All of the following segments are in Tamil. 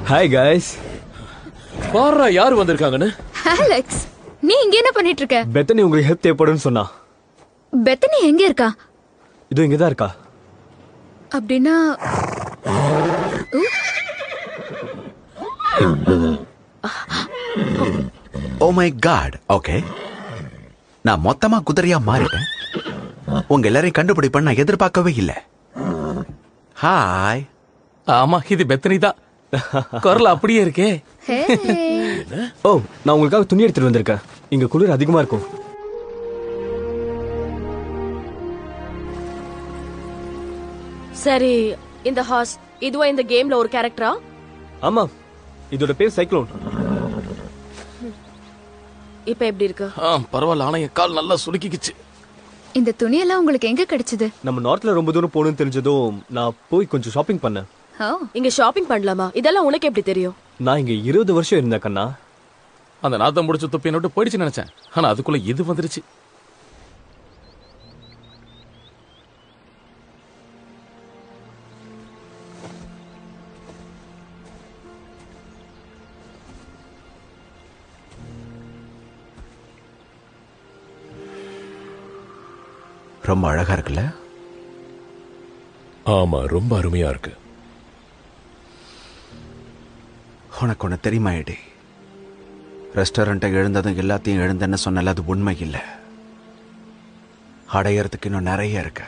ஹாய் guys பாரா யார் வந்திருக்காங்கன்னு அலெக்ஸ் நீ இங்க என்ன பண்ணிட்டு இருக்க பெத்தனி உங்களுக்கு ஹெல்ப் தேவைப்படும்னு சொன்னா பெத்தனி எங்க இருக்கா இது இங்க தான் இருக்கா அப்படின்னா ஓ மை காட் ஓகே நான் மொத்தமா குதிரையா மாறிட்டேன் உங்க எல்லாரையும் கண்டுபிடிப்பேன் நான் எதிர்பார்க்கவே இல்லை ஹாய் ஆமா இது பெத்தனி தான் குரல் அப்படியே இருக்கே ஹே ஓ நான் உங்களுக்காக துணி எடுத்துட்டு வந்திருக்கேன் இங்க குளிர் அதிகமா இருக்கும் சரி இந்த ஹார்ஸ் இதுவா இந்த கேம்ல ஒரு கேரக்டரா ஆமா இதோட பேர் சைக்ளோன் இப்ப எப்படி இருக்கு ஆ, பரவாயில்ல ஆனா என் கால் நல்லா சுலுக்கிக்குச்சு இந்த துணியெல்லாம் உங்களுக்கு எங்க கிடைச்சது நம்ம நார்த்ல ரொம்ப தூரம் போகணும்னு தெரிஞ்சதும் நான் போய் கொஞ்சம் ஷாப்பிங் பண்ணேன் ஓ இங்க ஷாப்பிங் பண்ணலாமா இதெல்லாம் உனக்கு எப்படி தெரியும் நான் இங்க இருபது வருஷம் இருந்தேன் கண்ணா அந்த நாத்தம் முடிச்ச தொப்பி விட்டு போயிடுச்சு நினைச்சேன் ஆனா அதுக்குள்ள இது வந்துருச்சு ரொம்ப அழகா இருக்குல்ல ஆமா ரொம்ப அருமையா இருக்கு உனக்கு ஒன்று தெரியுமா எடி ரெஸ்டாரண்ட்டை எழுந்ததும் எல்லாத்தையும் எழுந்தேன்னு சொன்னல அது உண்மை இல்லை அடையறதுக்கு இன்னும் நிறைய இருக்கு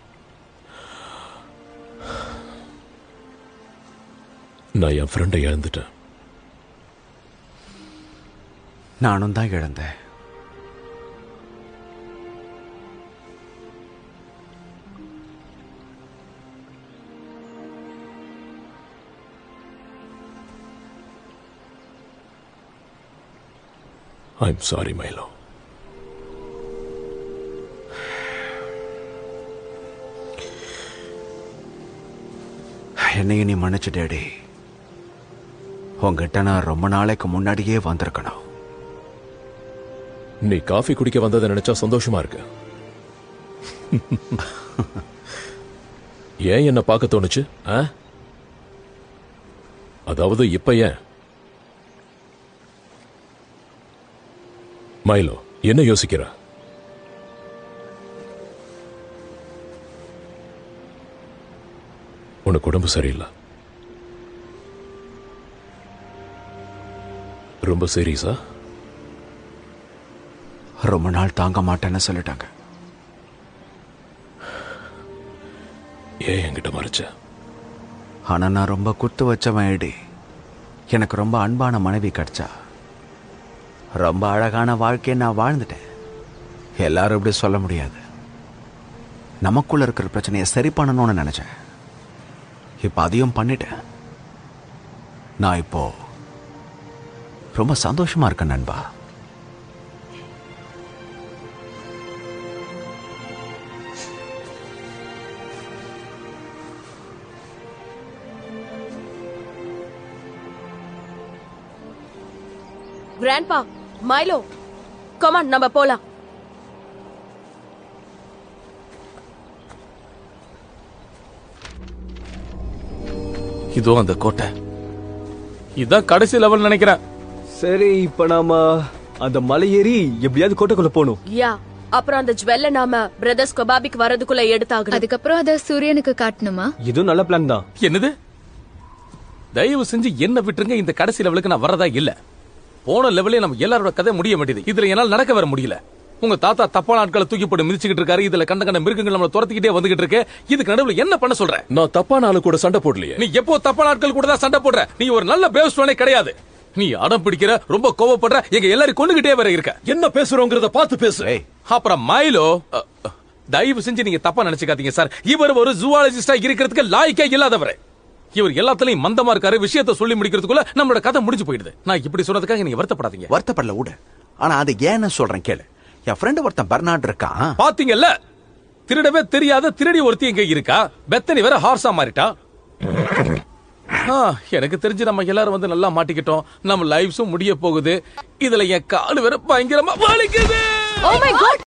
நான் என் ஃப்ரெண்டை இழந்துட்டேன் நானும் தான் இழந்தேன் ஐம் சாரி மைலோ என்னையும் நீ மன்னிச்சுட்டேடி உங்ககிட்ட நான் ரொம்ப நாளைக்கு முன்னாடியே வந்திருக்கணும் நீ காஃபி குடிக்க வந்ததை நினைச்சா சந்தோஷமா இருக்கு ஏன் என்ன பார்க்க தோணுச்சு ஆ? அதாவது இப்ப ஏன் மைலோ என்ன யோசிக்கிற உனக்கு உடம்பு சரியில்லை ரொம்ப சீரியஸா ரொம்ப நாள் தாங்க மாட்டேன்னு சொல்லிட்டாங்க ஏன் என்கிட்ட மறைச்ச ஆனா நான் ரொம்ப குத்து வச்சவன் ஐடி எனக்கு ரொம்ப அன்பான மனைவி கிடைச்சா ரொம்ப அழகான வாழ்க்கையை நான் வாழ்ந்துட்டேன் எல்லாரும் இப்படி சொல்ல முடியாது நமக்குள்ள இருக்கிற பிரச்சனையை சரி பண்ணணும்னு நினைச்சேன் இப்ப அதையும் பண்ணிட்டேன் நான் இப்போ ரொம்ப சந்தோஷமா இருக்கேன் நண்பா கிராண்ட்பா மைலோ கமான் நம்ம போலாம் இதோ அந்த கோட்டை இதான் கடைசி லெவல் நினைக்கிறேன் சரி இப்ப நாம அந்த மலை ஏறி எப்படியாவது கோட்டைக்குள்ள போகணும் யா அப்புறம் அந்த ஜுவல்ல நாம பிரதர்ஸ் கொபாபிக்கு வரதுக்குள்ள எடுத்தாகணும் அதுக்கப்புறம் அத சூரியனுக்கு காட்டணுமா இதுவும் நல்ல பிளான் தான் என்னது தயவு செஞ்சு என்ன விட்டுருங்க இந்த கடைசி லெவலுக்கு நான் வரதா இல்ல போன லெவலே நம்ம எல்லாரோட கதை முடிய மாட்டேது இதுல என்னால நடக்க வர முடியல உங்க தாத்தா தப்பான ஆட்களை தூக்கி போட்டு மிதிச்சுக்கிட்டு இருக்காரு இதுல கண்ட கண்ட மிருகங்கள் நம்மள துரத்திக்கிட்டே வந்துகிட்டு இருக்கு இதுக்கு நடுவுல என்ன பண்ண சொல்ற நான் தப்பான ஆளு கூட சண்டை போடலையே நீ எப்போ தப்பான ஆட்கள் கூட தான் சண்டை போடுற நீ ஒரு நல்ல பேஸ்டோனே கிடையாது நீ அடம் பிடிக்கிற ரொம்ப கோவப்படுற எங்க எல்லாரும் கொண்டுகிட்டே வர இருக்க என்ன பேசுறோங்கிறத பார்த்து பேசு ஏய். அப்புறம் மைலோ அ, அ, தயவு செஞ்சு நீங்க தப்பா நினைச்சுக்காதீங்க சார் இவர் ஒரு ஜூவாலஜிஸ்டா இருக்கிறதுக்கு லாய்க்கே இல்லாதவர் இவர் எல்லாத்துலயும் மந்தமா இருக்காரு விஷயத்த சொல்லி முடிக்கிறதுக்குள்ள நம்மளோட கதை முடிஞ்சு போயிடுது நான் இப்படி சொன்னதுக்காக நீங்க வருத்தப்படாதீங்க வருத்தப்படல விடு ஆனா அது ஏன்னு சொல்றேன் கேளு என் ஃப்ரெண்டு ஒருத்தன் பெர்னாட் இருக்கான் பாத்தீங்கல்ல திருடவே தெரியாத திருடி ஒருத்தி எங்க இருக்கா பெத்தனி வேற ஹார்ஸா மாறிட்டா ஆ, எனக்கு தெரிஞ்சு நம்ம எல்லாரும் வந்து நல்லா மாட்டிக்கிட்டோம் நம்ம லைஃப்ஸும் முடிய போகுது இதுல என் கால் வேற பயங்கரமா வலிக்குது ஓ மை காட்